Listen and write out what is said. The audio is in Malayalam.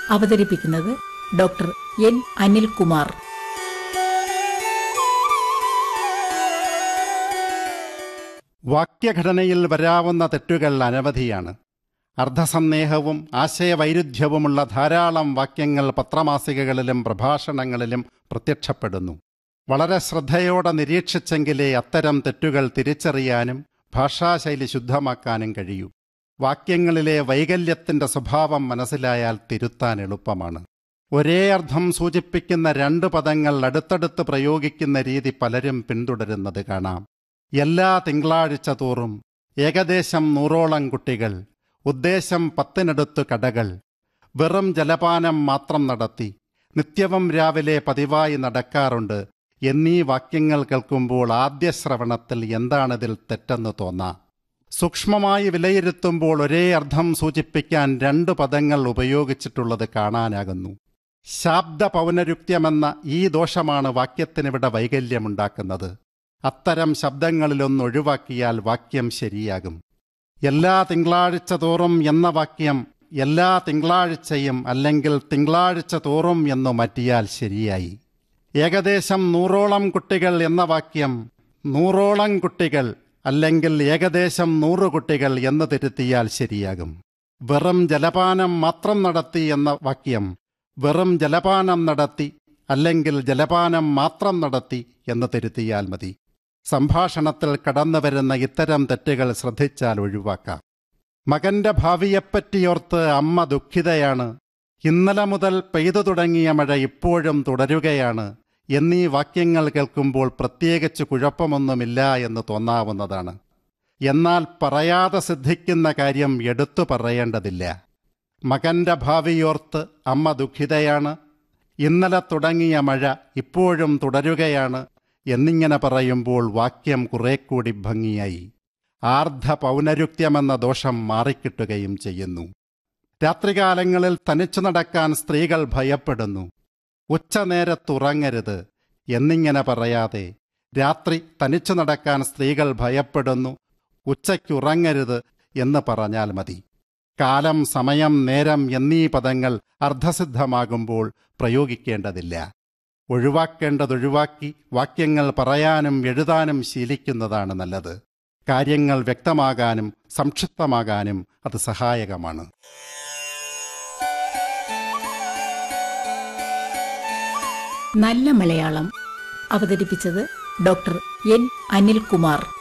അവതരിപ്പിക്കുന്നത് ഡോക്ടർ എൻ അനിൽകുമാർ വാക്യഘടനയിൽ വരാവുന്ന തെറ്റുകൾ അനവധിയാണ് അർദ്ധസന്ദേഹവും ആശയവൈരുദ്ധ്യവുമുള്ള ധാരാളം വാക്യങ്ങൾ പത്രമാസികകളിലും പ്രഭാഷണങ്ങളിലും പ്രത്യക്ഷപ്പെടുന്നു വളരെ ശ്രദ്ധയോടെ നിരീക്ഷിച്ചെങ്കിലേ അത്തരം തെറ്റുകൾ തിരിച്ചറിയാനും ഭാഷാശൈലി ശുദ്ധമാക്കാനും കഴിയൂ വാക്യങ്ങളിലെ വൈകല്യത്തിന്റെ സ്വഭാവം മനസ്സിലായാൽ തിരുത്താൻ എളുപ്പമാണ് ഒരേ അർത്ഥം സൂചിപ്പിക്കുന്ന രണ്ട് പദങ്ങൾ അടുത്തടുത്ത് പ്രയോഗിക്കുന്ന രീതി പലരും പിന്തുടരുന്നത് കാണാം എല്ലാ തിങ്കളാഴ്ച തോറും ഏകദേശം നൂറോളം കുട്ടികൾ ഉദ്ദേശം പത്തിനടുത്ത് കടകൾ വെറും ജലപാനം മാത്രം നടത്തി നിത്യവും രാവിലെ പതിവായി നടക്കാറുണ്ട് എന്നീ വാക്യങ്ങൾ കേൾക്കുമ്പോൾ ആദ്യ ശ്രവണത്തിൽ എന്താണിതിൽ തെറ്റെന്ന് തോന്നാം സൂക്ഷ്മമായി വിലയിരുത്തുമ്പോൾ ഒരേ അർത്ഥം സൂചിപ്പിക്കാൻ രണ്ട് പദങ്ങൾ ഉപയോഗിച്ചിട്ടുള്ളത് കാണാനാകുന്നു ശാബ്ദ പൗനരുക്ത്യമെന്ന ഈ ദോഷമാണ് വാക്യത്തിനിവിടെ വൈകല്യമുണ്ടാക്കുന്നത് അത്തരം ശബ്ദങ്ങളിലൊന്ന് ഒഴിവാക്കിയാൽ വാക്യം ശരിയാകും എല്ലാ തിങ്കളാഴ്ച തോറും എന്ന വാക്യം എല്ലാ തിങ്കളാഴ്ചയും അല്ലെങ്കിൽ തിങ്കളാഴ്ച തോറും എന്നു മാറ്റിയാൽ ശരിയായി ഏകദേശം നൂറോളം കുട്ടികൾ എന്ന വാക്യം നൂറോളം കുട്ടികൾ അല്ലെങ്കിൽ ഏകദേശം നൂറ് കുട്ടികൾ എന്ന് തിരുത്തിയാൽ ശരിയാകും വെറും ജലപാനം മാത്രം നടത്തി എന്ന വാക്യം വെറും ജലപാനം നടത്തി അല്ലെങ്കിൽ ജലപാനം മാത്രം നടത്തി എന്ന് തിരുത്തിയാൽ മതി സംഭാഷണത്തിൽ കടന്നുവരുന്ന ഇത്തരം തെറ്റുകൾ ശ്രദ്ധിച്ചാൽ ഒഴിവാക്കാം മകന്റെ ഭാവിയെപ്പറ്റിയോർത്ത് അമ്മ ദുഃഖിതയാണ് ഇന്നലെ മുതൽ പെയ്തു തുടങ്ങിയ മഴ ഇപ്പോഴും തുടരുകയാണ് എന്നീ വാക്യങ്ങൾ കേൾക്കുമ്പോൾ പ്രത്യേകിച്ച് കുഴപ്പമൊന്നുമില്ല എന്ന് തോന്നാവുന്നതാണ് എന്നാൽ പറയാതെ സിദ്ധിക്കുന്ന കാര്യം എടുത്തു പറയേണ്ടതില്ല മകന്റെ ഭാവിയോർത്ത് അമ്മ ദുഃഖിതയാണ് ഇന്നലെ തുടങ്ങിയ മഴ ഇപ്പോഴും തുടരുകയാണ് എന്നിങ്ങനെ പറയുമ്പോൾ വാക്യം കുറെ കൂടി ഭംഗിയായി ആർദ്ധ പൗനരുക്ത്യമെന്ന ദോഷം മാറിക്കിട്ടുകയും ചെയ്യുന്നു രാത്രികാലങ്ങളിൽ തനിച്ചു നടക്കാൻ സ്ത്രീകൾ ഭയപ്പെടുന്നു ഉച്ചനേരത്തുറങ്ങരുത് എന്നിങ്ങനെ പറയാതെ രാത്രി തനിച്ചു നടക്കാൻ സ്ത്രീകൾ ഭയപ്പെടുന്നു ഉച്ചയ്ക്കുറങ്ങരുത് എന്ന് പറഞ്ഞാൽ മതി കാലം സമയം നേരം എന്നീ പദങ്ങൾ അർദ്ധസിദ്ധമാകുമ്പോൾ പ്രയോഗിക്കേണ്ടതില്ല ഒഴിവാക്കേണ്ടതൊഴിവാക്കി വാക്യങ്ങൾ പറയാനും എഴുതാനും ശീലിക്കുന്നതാണ് നല്ലത് കാര്യങ്ങൾ വ്യക്തമാകാനും സംക്ഷിപ്തമാകാനും അത് സഹായകമാണ് നല്ല മലയാളം അവതരിപ്പിച്ചത് ഡോക്ടർ എൻ അനിൽകുമാർ